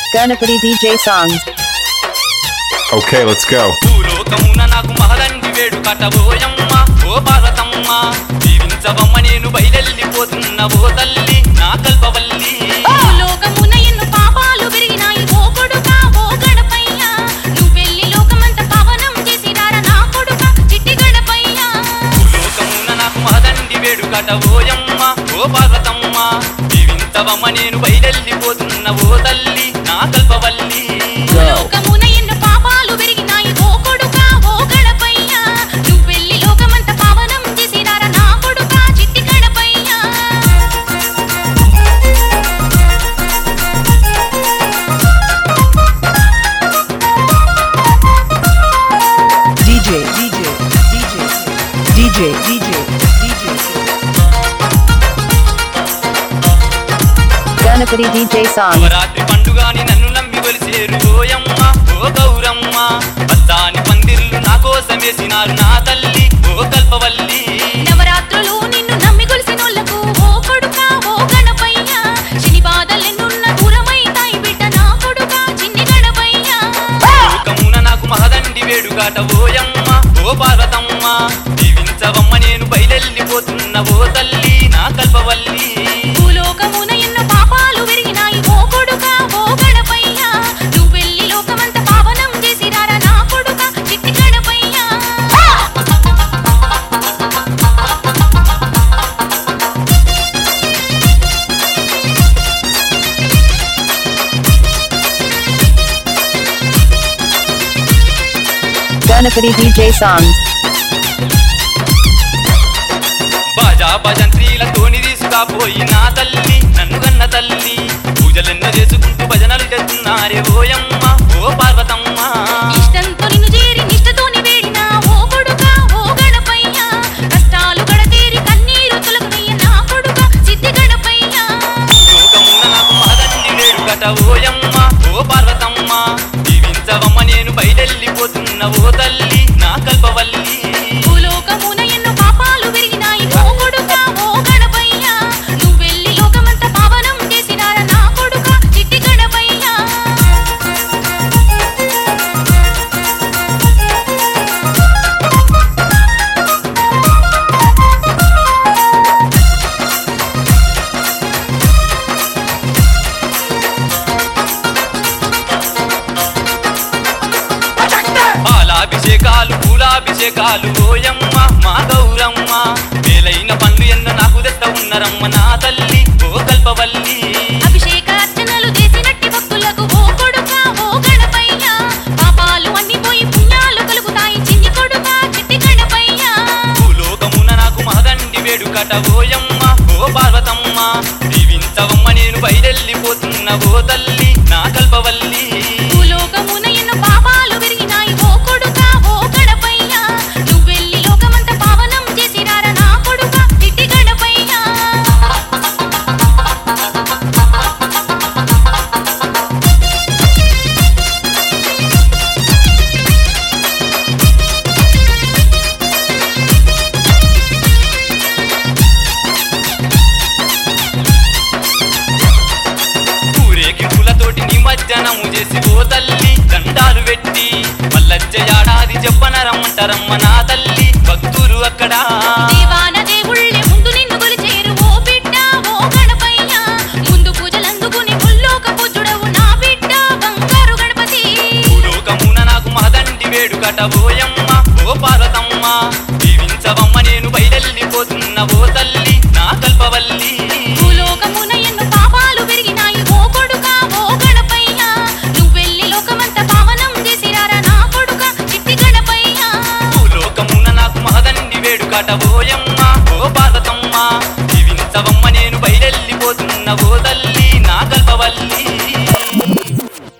Ganapati DJ songs. Okay, let's go. భూలోకమున నాకు మహదండి వేడు కటబోయమ్మ ఓ పార్వతమ్మ జీవించవమ్మ నేను బయలెళ్ళిపోతున్న ఓ తల్లి నా కల్పవల్లి లోకమున ఎన్నో పాపాలు పెరిగినాయి ఓ కొడుకా ఓ గడపయ్య నువ్వెళ్ళి లోకమంత పవనం చేసినారా నా కొడుకా చిట్టి గడపయ్య భూలోకమున నాకు మహదండి వేడు కటబోయమ్మ ఓ పార్వతమ్మ జీవించవమ్మ నేను బయలెళ్ళిపోతున్న ఓ తల్లి నా కల్పవల్లి లోకమున ఎన్నో పాపాలు పెరిగినాయి ఓ కొడుకా ఓ గడపయ్య నువ్వెళ్ళి లోకమంత పవనం చేసినారా నా కొడుకా చిట్టి గడపయ్య DJ, DJ, DJ, DJ, DJ, DJ. Ganapati DJ songs. Navratri పండుగాని నన్ను నమ్మి కొలిసేరు ఓయమ్మ ఓ గౌరమ్మ బస్తాని పందిర్లు నా కోసమేసినారు నా తల్లి ఓ కల్పవల్లి నవరాత్రులు నిన్ను నమ్మి కొలిసినోళ్లకు ఓ కొడుకా ఓ గణపయ్య శని బాధలెన్నున్న దూరమైతాయి బిడ్డ నా కొడుకా చిన్ని గణపయ్య లోకమున నాకు మహదండి వేడుగాట ఓయమ్మ ఓ పార్వతమ్మ దీవించవమ్మ నేను బయలెళ్ళిపోతున్న ఓ తల్లి నా కల్పవల్లి భూలోకమున ఎన్నో పాపాలు విరిగినాయి ఓ కొడుకా ఓ గణపయ్య నువ్వెళ్ళి లోకమంత పావనం చేసిరారా నా కొడుకా చిట్టి గణపయ్య Ganapati DJ songs. బాజా భజంత్రీలతోని తీసుకపోయి నా తల్లి నన్ను కన్న తల్లి పూజలెన్నో చేసుకుంటూ భజనలు చేస్తున్నారే ఓయమ్మ ఓ పార్వతమ్మ ఇష్టంతో నిన్ను చేరి నిష్టతోని వేడినా ఓ కొడుకా ఓ గణపయ్య కష్టాలు గడతీరి కన్నీరు తొలగనయ్య నా కొడుకా సిద్ధి గణపయ్య లోకమున నాకు మహదండి వేడుకట ఓయమ్మ ఓ పార్వతమ్మ దీవించవమ్మ నేను బయలెళ్ళిపోతున్న ఓ తల్లి నా కల్పవల్లి భూలోకమున ఎన్నో పాపాలు విరిగినాయి ఓ కొడుకా ఓ గణపయ్య నువ్వెళ్ళి లోకమంత పావనం చేసినారా నా కొడుకా చిట్టి గణపయ్య పాలాభిషేకాలు పూలాభిషేకాలు ఓయమ్మ మా గౌరమ్మ వేలైన పనులు ఎన్న నాకు దెత్త ఉన్నరమ్మ నా తల్లి ఓ కల్పవల్లి అభిషేక అర్చనలు చేసినట్టి భక్తులకు ఓ కొడుకా ఓ గణపయ్య పాపాలు అన్ని పోయి పుణ్యాలు కలుగుతాయి చిన్ని కొడుకా చిట్టి గణపయ్య భూలోకమున నాకు మహదండి వేడుకట ఓయమ్మ ఓ పార్వతమ్మ దీవించవమ్మ నేను బయలెళ్ళిపోతున్న ఓ తల్లి నా కల్పవల్లి భూలోకమున ఎన్నో పాపాలు విరిగినాయి ఓ కొడుకా ఓ గణపయ్య నువ్వెళ్ళి లోకమంత పావనం చేసిరారా నా కొడుకా చిట్టి గణపయ్య ఊరేగింపులతోటి నిమజ్జనము చేసి ఓ తల్లి దండాలు పెట్టి మల్లచ్చ ఏడాది చెప్పనరమ్మంటారమ్మ నా తల్లి భక్తులు అక్కడ దేవాన దేవుళ్ళే ముందు నిన్ను కొలిచేరు ఓ బిడ్డ ఓ గణపయ్య ముందు పూజలందుకుని ముల్లోక పూజుడవు నా బిడ్డ బంగారు గణపతి భూలోకమున నాకు మహదండి వేడుకట ఓయమ్మ ఓ పార్వతమ్మ దీవించవమ్మ నేను బయలెళ్ళిపోతున్న ఓ తల్లి నా కల్పవల్లి భూలోకమున ఎన్నో పాపాలు పెరిగినాయి ఓ కొడుకా ఓ గణపయ్య నువ్వెళ్ళి లోకమంత పావనం చేసిరారా నా కొడుకా చిట్టి గణపయ్య భూలోకమున నాకు మహదండి వేడుకట ఓయమ్మ